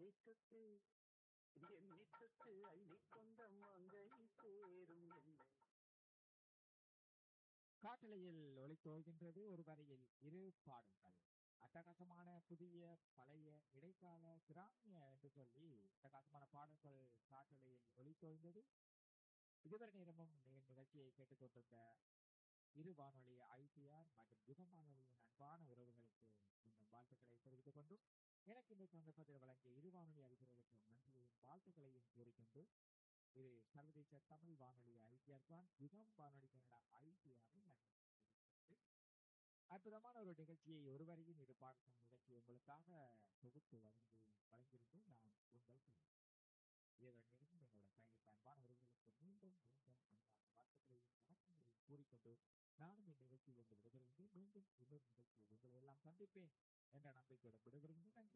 தொட்டு எண்ணி தொட்டு அள்ளிக்கொண்ட மங்கை சேரும் என்னை காட்டலையில் ஒளித்தோகின்றது ஒரு வரியில் இரு பாடல்கள் அட்டகாசமான புதிய பழைய இடைக்கால கிராமிய என்று சொல்லி அட்டகாசமான பாடல்கள் காட்டலையில் ஒளித்தோய்ந்தது இதுவரை நேரமும் நீங்கள் நிகழ்ச்சியை கேட்டுக்கொண்டிருந்த இரு வானொலி ஐசிஆர் மற்றும் யுகம் வானொலியின் அன்பான உறவுகளுக்கு இந்த வாழ்த்துக்களை தெரிவித்துக் கொண்டும் எனக்கு இந்த சந்தர்ப்பத்தில் வழங்கிய இரு வானொலி அதிபர்களுக்கு நன்றியையும் வாழ்த்துக்களையும் கூறிக்கொண்டு இது சர்வதேச தமிழ் வானொலி ஐசிஆர் தான் யுகம் வானொலி கனடா ஐசிஆரின் அற்புதமான ஒரு நிகழ்ச்சியை ஒருவரையும் இரு பார்க்கும் நிகழ்ச்சி உங்களுக்காக தொகுத்து வழங்கி வழங்கியிருந்து நான் உங்கள் இதனுடன் இருந்து எங்களோட பயணித்த அன்பான உறவுகளுக்கு மீண்டும் மீண்டும் அன்பான வாழ்த்துக்களையும் வணக்கங்களையும் கூறிக்கொண்டு நானும் இந்த நிகழ்ச்சியில் இருந்து விடுபடுகின்றேன் மீண்டும் இன்னொரு நிகழ்ச்சியில் உங்களை எல்லாம் சந்திப்பேன் என்ற நம்பிக்கையுடன் விடுபடுகின்றேன் நன்றி